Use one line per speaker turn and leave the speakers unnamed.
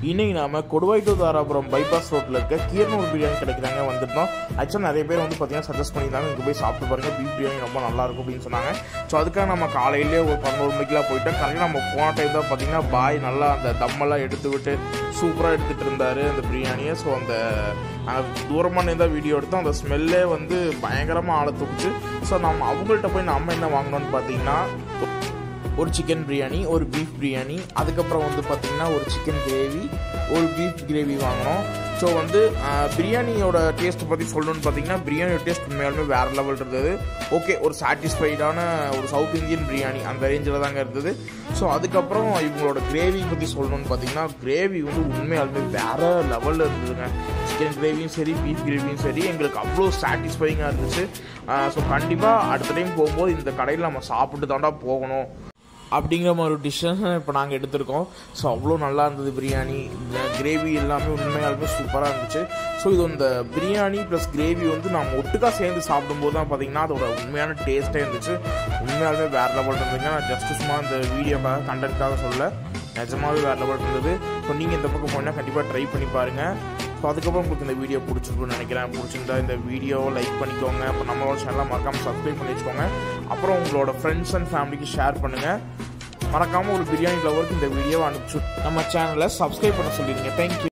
இன்னைக்கு நாம Koduvai to Dharapuram bypass ரோட்டில் இருக்க கீரனூர் பிரியாணி கிடைக்கிறாங்க வந்துட்டோம் ஆக்சுவலாக நிறைய பேர் வந்து பார்த்தீங்கன்னா சஜஸ்ட் பண்ணியிருந்தாங்க இங்கே போய் சாப்பிட்டு பாருங்க பீஃப் பிரியாணி ரொம்ப நல்லா இருக்கும் அப்படின்னு சொன்னாங்க ஸோ அதுக்காக நம்ம காலையிலே ஒரு பதினோரு மணிக்கெலாம் போயிட்டோம் காலையில் நம்ம போன டைம் தான் பார்த்தீங்கன்னா பாய் நல்லா அந்த தம்மெல்லாம் எடுத்து விட்டு சூப்பராக எடுத்துகிட்டு இருந்தார் அந்த பிரியாணியை ஸோ அந்த தூரமாக இருந்தால் வீடியோ எடுத்தோம் அந்த ஸ்மெல்லே வந்து பயங்கரமாக ஆளை தூக்குச்சு ஸோ நம்ம அவங்கள்ட்ட போய் நம்ம என்ன வாங்கினோம்னு பார்த்தீங்கன்னா ஒரு சிக்கன் பிரியாணி ஒரு பீஃப் பிரியாணி அதுக்கப்புறம் வந்து பார்த்திங்கன்னா ஒரு சிக்கன் கிரேவி ஒரு பீஃப் கிரேவி வாங்கினோம் ஸோ வந்து ஆஹ், பிரியாணியோட டேஸ்ட் பற்றி சொல்லணும்னு பார்த்தீங்கன்னா பிரியாணியோட டேஸ்ட் உண்மையாலுமே வேறு லெவல் இருந்தது ஓகே ஒரு சாட்டிஸ்ஃபைடான ஒரு சவுத் இந்தியன் பிரியாணி அந்த ரேஞ்சில் தாங்க இருந்தது ஸோ அதுக்கப்புறம் இவங்களோட கிரேவி பற்றி சொல்லணும்னு பார்த்தீங்கன்னா கிரேவி வந்து உண்மையாலுமே வேறு லெவலில் இருந்ததுங்க சிக்கன் கிரேவியும் சரி பீஃப் கிரேவியும் சரி எங்களுக்கு அவ்வளோ சாட்டிஸ்ஃபைங்காக இருந்துச்சு ஸோ கண்டிப்பாக அடுத்த டைம் போகும்போது இந்த கடையில் நம்ம சாப்பிட்டு தாண்டா போகணும் அப்படிங்கிற மாதிரி ஒரு டிஷ்ஷன் இப்போ நாங்கள் எடுத்திருக்கோம் ஸோ அவ்வளோ நல்லா இருந்தது பிரியாணி இந்த கிரேவி எல்லாமே உண்மையாலுமே சூப்பராக இருந்துச்சு ஸோ இது இந்த பிரியாணி ப்ளஸ் கிரேவி வந்து நம்ம ஒட்டுக்கா சேர்ந்து சாப்பிடும்போது தான் பார்த்தீங்கன்னா அதோட உண்மையான டேஸ்ட்டே இருந்துச்சு உண்மையாலுமே வேறு லெவல் இருந்துங்க நான் ஜஸ்ட் சும்மா இந்த வீடியோக்காக கண்டென்ட்காக சொல்ல நிஜமாவே வேறு லெவல் இருந்தது ஸோ நீங்கள் இந்த பக்கம் போனால் கண்டிப்பாக ட்ரை பண்ணி பாருங்கள் ஸோ அதுக்கப்புறம் உங்களுக்கு இந்த வீடியோ பிடிச்சிருக்குன்னு நினைக்கிறேன் பிடிச்சிருந்தா இந்த வீடியோ லைக் பண்ணிக்கோங்க அப்புறம் நம்மளோட சேனலை மறக்காமல் சப்ஸ்கிரைப் பண்ணி வச்சுக்கோங்க அப்புறம் உங்களோட ஃப்ரெண்ட்ஸ் அண்ட் ஃபேமிலிக்கு ஷேர் பண்ணுங்கள் மறக்காமல் ஒரு பிரியாணி லவருக்கு இந்த வீடியோவை அனுப்பிச்சு நம்ம சேனலை சப்ஸ்கிரைப் பண்ண சொல்லிடுங்க தேங்க்யூ